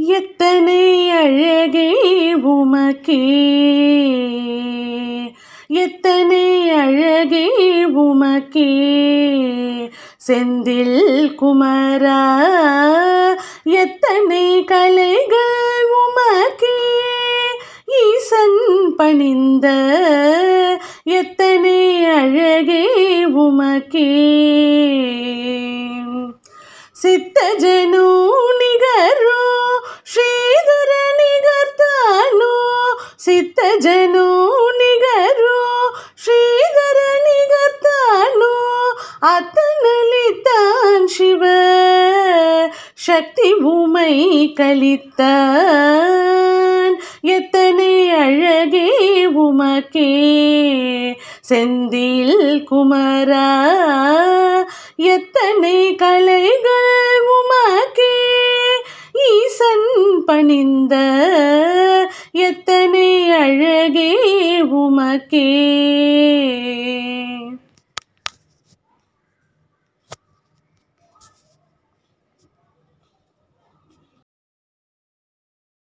எத்தனை அழகே உமக்கே எத்தனை அழகே உமக்கே செந்தில் குமரா எத்தனை கலைகள் உமக்கே ஈசன் பணிந்த எத்தனை அழகே உமக்கே சித்தஜனு நிகரு ಶ್ರೀಧರ ನಿಗರ್ತಾನು ಸಿತ್ತಜನು ನಿಗರು ಶ್ರೀಧರ ನಿಗರ್ತಾನು அத்தனளித்தான் சிவ சக்தி உமை கலித்தான் எத்தனை அழகே உமக்கே செந்தில் குமரா எத்தனை கலைகள் உமக்கே ஈசன் பணிந்த எத்தனை அழகே உமக்கே